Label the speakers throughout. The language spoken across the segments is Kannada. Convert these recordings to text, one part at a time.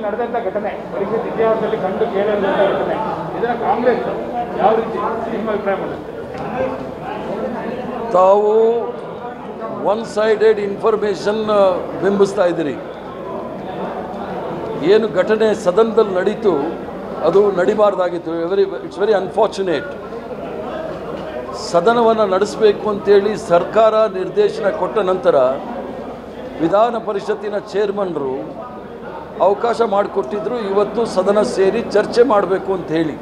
Speaker 1: ನಡೆದಂಥ ಘಟನೆ ಪರಿಷತ್ ಇತಿಹಾಸದಲ್ಲಿ ಕಂಡು ಕೇಳಿದಂಥ ಘಟನೆ ಇದನ್ನ ಕಾಂಗ್ರೆಸ್ ಯಾವ ರೀತಿ ನಿಮ್ಮ ಅಭಿಪ್ರಾಯ ಮಾಡುತ್ತೆ
Speaker 2: ತಾವು ಒನ್ ಸೈಡೆಡ್ ಇನ್ಫಾರ್ಮೇಷನ್ ಬಿಂಬಿಸ್ತಾ ಇದ್ದೀರಿ ಏನು ಘಟನೆ ಸದನದಲ್ಲಿ ನಡೀತು ಅದು ನಡಿಬಾರ್ದಾಗಿತ್ತು ವೆರಿ ಇಟ್ಸ್ ವೆರಿ ಅನ್ಫಾರ್ಚುನೇಟ್ ಸದನವನ್ನು ನಡೆಸಬೇಕು ಅಂತೇಳಿ ಸರ್ಕಾರ ನಿರ್ದೇಶನ ಕೊಟ್ಟ ನಂತರ ವಿಧಾನ ಪರಿಷತ್ತಿನ ಚೇರ್ಮನ್ರು ಅವಕಾಶ ಮಾಡಿಕೊಟ್ಟಿದ್ರು ಇವತ್ತು ಸದನ ಸೇರಿ ಚರ್ಚೆ ಮಾಡಬೇಕು ಅಂತ ಹೇಳಿ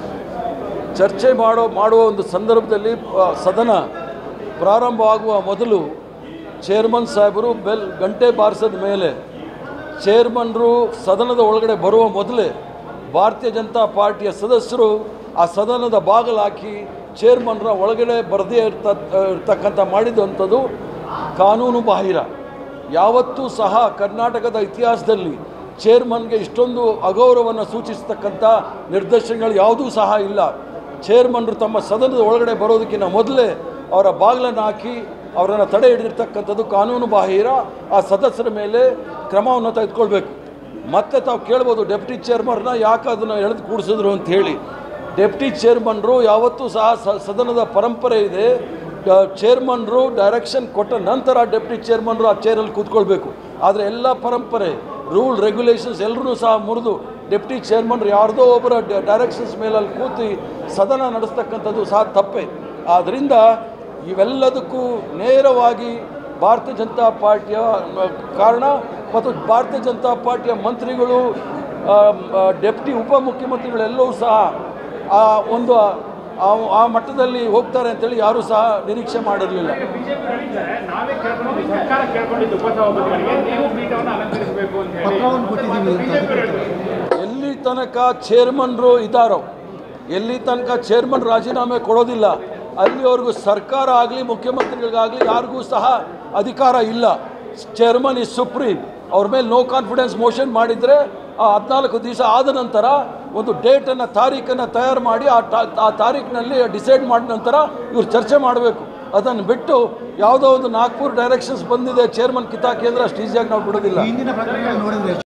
Speaker 2: ಚರ್ಚೆ ಮಾಡೋ ಮಾಡುವ ಒಂದು ಸಂದರ್ಭದಲ್ಲಿ ಆ, ಸದನ ಪ್ರಾರಂಭವಾಗುವ ಮೊದಲು ಚೇರ್ಮನ್ ಸಾಹೇಬರು ಬೆಲ್ ಗಂಟೆ ಬಾರಿಸಿದ ಮೇಲೆ ಚೇರ್ಮನ್ರು ಸದನದ ಒಳಗಡೆ ಬರುವ ಮೊದಲೇ ಭಾರತೀಯ ಜನತಾ ಪಾರ್ಟಿಯ ಸದಸ್ಯರು ಆ ಸದನದ ಬಾಗಿಲು ಹಾಕಿ ಚೇರ್ಮನ್ರ ಒಳಗಡೆ ಬರದೇ ಇರ್ತ ಇರ್ತಕ್ಕಂಥ ಮಾಡಿದಂಥದ್ದು ಕಾನೂನು ಬಾಹಿರ ಯಾವತ್ತೂ ಸಹ ಕರ್ನಾಟಕದ ಇತಿಹಾಸದಲ್ಲಿ ಚೇರ್ಮನ್ಗೆ ಇಷ್ಟೊಂದು ಅಗೌರವವನ್ನು ಸೂಚಿಸ್ತಕ್ಕಂಥ ನಿರ್ದೇಶನಗಳು ಯಾವುದೂ ಸಹ ಇಲ್ಲ ಚೇರ್ಮನ್ರು ತಮ್ಮ ಸದನದ ಒಳಗಡೆ ಬರೋದಕ್ಕಿಂತ ಮೊದಲೇ ಅವರ ಬಾಗಿಲನ್ನು ಹಾಕಿ ಅವರನ್ನು ತಡೆ ಹಿಡಿದಿರ್ತಕ್ಕಂಥದ್ದು ಕಾನೂನು ಬಾಹಿರ ಆ ಸದಸ್ಯರ ಮೇಲೆ ಕ್ರಮವನ್ನು ತೆಗೆದುಕೊಳ್ಬೇಕು ಮತ್ತೆ ತಾವು ಕೇಳ್ಬೋದು ಡೆಪ್ಟಿ ಚೇರ್ಮನ್ನ ಯಾಕೆ ಅದನ್ನು ಎಳೆದು ಕೂಡಿಸಿದ್ರು ಅಂತ ಹೇಳಿ ಡೆಪ್ಟಿ ಚೇರ್ಮನ್ರು ಯಾವತ್ತೂ ಸಹ ಸ- ಸದನದ ಪರಂಪರೆ ಇದೆ ಡ- ಚೇರ್ಮನ್ರು ಡೈರೆಕ್ಷನ್ ಕೊಟ್ಟ ನಂತರ ಡೆಪ್ಟಿ ಚೇರ್ಮನ್ರು ಆ ಚೇರಲ್ಲಿ ಕೂತ್ಕೊಳ್ಬೇಕು ಆದರೆ ಎಲ್ಲ ಪರಂಪರೆ ರೂಲ್ ರೆಗ್ಯುಲೇಷನ್ಸ್ ಎಲ್ಲರೂ ಸಹ ಮುರಿದು ಡೆಪ್ಟಿ ಚೇರ್ಮನ್ರು ಯಾರ್ದೋ ಒಬ್ಬರ ಡೈರೆಕ್ಷನ್ಸ್ ಮೇಲಲ್ಲಿ ಕೂತಿ ಸದನ ನಡೆಸ್ತಕ್ಕಂಥದ್ದು ಸಹ ತಪ್ಪೆ ಆದ್ದರಿಂದ ಇವೆಲ್ಲದಕ್ಕೂ ನೇರವಾಗಿ ಭಾರತೀಯ ಜನತಾ ಪಾರ್ಟಿಯ ಮ, ಕಾರಣ ಮತ್ತು ಭಾರತೀಯ ಜನತಾ ಪಾರ್ಟಿಯ ಮಂತ್ರಿಗಳು ಆ, ಆ, ಡೆಪ್ಟಿ ಉಪಮುಖ್ಯಮಂತ್ರಿಗಳೆಲ್ಲವೂ ಸಹ ಆ ಒಂದು ಆ- ಆ ಮಟ್ಟದಲ್ಲಿ ಹೋಗ್ತಾರೆ ಅಂತೇಳಿ ಯಾರೂ ಸಹ ನಿರೀಕ್ಷೆ ಮಾಡಿರಲಿಲ್ಲ
Speaker 1: ಬಿಜೆಪಿ ಹೇಳಿದ್ದಾರೆ ನಾವೇ ಕೇಳ್ಕೊಂಡಿದ್ದು ಸರ್ಕಾರ ಕೇಳ್ಕೊಂಡಿದ್ದು ಉಪಸಭಾಪತಿಗಳಿಗೆ ನೀವು ಪೀಠವನ್ನು ಅಲಂಕರಿಸಬೇಕು ಅಂತ ಹೇಳಿ
Speaker 3: ಪತ್ರವನ್ನು ಕೊಟ್ಟಿದ್ದೀವಿ ಅಂತ
Speaker 1: ಬಿಜೆಪಿ ಹೇಳಿದ್ರು
Speaker 2: ಎಲ್ಲಿ ತನಕ ಚೇರ್ಮನ್ರು ಇದ್ದಾರೋ ಎಲ್ಲಿ ತನಕ ಚೇರ್ಮನ್ ರಾಜೀನಾಮೆ ಕೊಡೋದಿಲ್ಲ ಅಲ್ಲಿವರೆಗೂ ಸರ್ಕಾರ ಆಗಲಿ ಮುಖ್ಯಮಂತ್ರಿಗಳಿಗಾಗಲಿ ಯಾರಿಗೂ ಸಹ ಅಧಿಕಾರ ಇಲ್ಲ ಚೇರ್ಮನ್ ಇಸ್ ಸುಪ್ರೀಂ ಅವ್ರ ಮೇಲೆ ನೋ ಕಾನ್ಫಿಡೆನ್ಸ್ ಮೋಷನ್ ಮಾಡಿದರೆ ಆ ಹದಿನಾಲ್ಕು ದಿವಸ ಆದ ನಂತರ ಒಂದು ಡೇಟನ್ನು ತಾರೀಖನ್ನು ತಯಾರು ಮಾಡಿ ಆ ತಾ- ಆ ತಾರೀಕಿನಲ್ಲಿ ಡಿಸೈಡ್ ಮಾಡಿದ ನಂತರ ಇವ್ರು ಚರ್ಚೆ ಮಾಡಬೇಕು ಅದನ್ನು ಬಿಟ್ಟು ಯಾವುದೋ ಒಂದು ನಾಗ್ಪುರ್ ಡೈರೆಕ್ಷನ್ಸ್ ಬಂದಿದೆ ಚೇರ್ಮನ್ ಕಿತಾಕಿ ಅಂದರೆ ಅಷ್ಟು ಈಸಿಯಾಗಿ ನಾವು ಬಿಡೋದಿಲ್ಲ
Speaker 3: ಹಿಂದಿನ ಪ್ರಕರಣಗಳು ನೋಡಿದ್ರೆ